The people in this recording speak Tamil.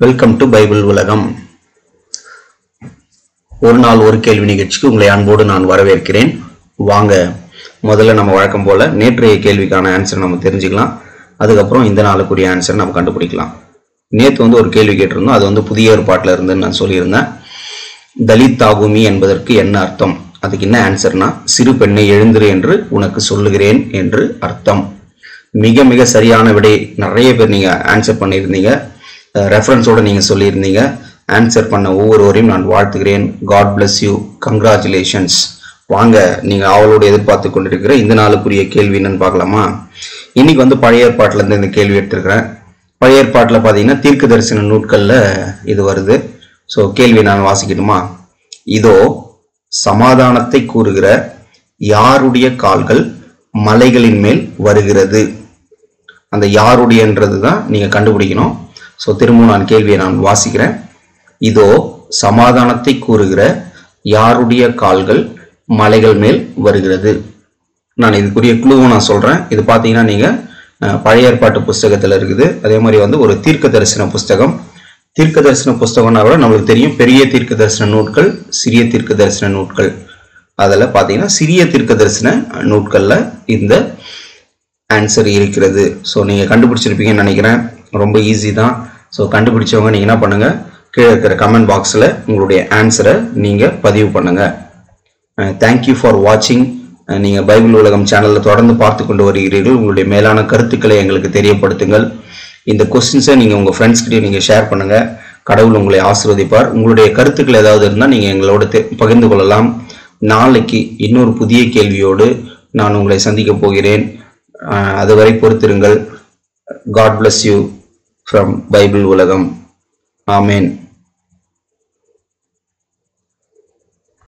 வெல்கம் டு பைபிள் உலகம் ஒரு நாள் ஒரு கேள்வி நிகழ்ச்சிக்கு உங்களை அன்போடு நான் வரவேற்கிறேன் வாங்க முதல்ல நம்ம வழக்கம் போல நேற்றைய கேள்விக்கான ஆன்சர் நம்ம தெரிஞ்சுக்கலாம் அதுக்கப்புறம் இந்த நாளுக்குரிய ஆன்சர் நம்ம கண்டுபிடிக்கலாம் நேற்று வந்து ஒரு கேள்வி கேட்டிருந்தோம் அது வந்து புதிய ஏற்பாட்டில் இருந்துன்னு நான் சொல்லியிருந்தேன் தலித் தாகுமி என்பதற்கு என்ன அர்த்தம் அதுக்கு என்ன ஆன்சர்னா சிறு பெண்ணை எழுந்திரு என்று உனக்கு சொல்லுகிறேன் என்று அர்த்தம் மிக மிக சரியான விடை நிறைய பேர் நீங்க ஆன்சர் பண்ணியிருந்தீங்க ரெஃபரன்ஸோட நீங்க சொல்லியிருந்தீங்க ஆன்சர் பண்ண ஒவ்வொருவரையும் நான் வாழ்த்துகிறேன் காட் bless யூ கங்க்ராச்சுலேஷன்ஸ் வாங்க நீங்க அவளோடு எதிர்பார்த்து கொண்டிருக்கிற இந்த நாளுக்குரிய கேள்வி என்னன்னு பார்க்கலாமா இன்னைக்கு வந்து பழைய ஏற்பாட்டுல இருந்து இந்த கேள்வி எடுத்திருக்கிறேன் பழைய ஏற்பாட்டுல பாத்தீங்கன்னா தீர்க்க தரிசன நூட்கள்ல இது வருது ஸோ கேள்வி நான் வாசிக்கணுமா இதோ சமாதானத்தை கூறுகிற யாருடைய கால்கள் மலைகளின் மேல் வருகிறது அந்த யாருடையன்றது தான் நீங்க கண்டுபிடிக்கணும் ஸோ திரும்பவும் நான் கேள்வியை நான் வாசிக்கிறேன் இதோ சமாதானத்தை கூறுகிற யாருடைய கால்கள் மலைகள் மேல் வருகிறது நான் இதுக்குரிய குழுவும் நான் சொல்றேன் இது பார்த்தீங்கன்னா நீங்க அஹ், பழைய ஏற்பாட்டு புஸ்தகத்துல இருக்குது அதே மாதிரி வந்து ஒரு தீர்க்க தரிசன புஸ்தகம் தீர்க்க தரிசன புஸ்தகம்னா கூட நம்மளுக்கு தெரியும் பெரிய தீர்க்க தரிசன நூட்கள் சிறிய தீர்க்க தரிசன நூட்கள் அதில் பார்த்தீங்கன்னா சிறிய தீர்க்க தரிசன நூட்களில் இந்த ஆன்சர் இருக்கிறது ஸோ நீங்கள் கண்டுபிடிச்சிருப்பீங்கன்னு நினைக்கிறேன் ரொம்ப ஈஸி தான் ஸோ கண்டுபிடிச்சவங்க நீங்கள் என்ன பண்ணுங்க கீழே இருக்கிற கமெண்ட் பாக்ஸில் உங்களுடைய ஆன்சரை நீங்கள் பதிவு பண்ணுங்க தேங்க்யூ ஃபார் வாட்சிங் நீங்கள் பைபிள் உலகம் சேனலில் தொடர்ந்து பார்த்து கொண்டு வருகிறீர்கள் உங்களுடைய மேலான கருத்துக்களை எங்களுக்கு தெரியப்படுத்துங்கள் இந்த கொஸ்டின்ஸை நீங்கள் உங்கள் ஃப்ரெண்ட்ஸ் கிட்டே நீங்கள் ஷேர் பண்ணுங்க கடவுள் உங்களை ஆசீர்வதிப்பார் உங்களுடைய கருத்துக்கள் ஏதாவது இருந்தால் நீங்கள் எங்களோட தெ- பகிர்ந்து கொள்ளலாம் நாளைக்கு இன்னொரு புதிய கேள்வியோடு நான் உங்களை சந்திக்க போகிறேன் அஹ் அதுவரை பொறுத்திருங்கள் God bless you from Bible உலகம் ஆமேன்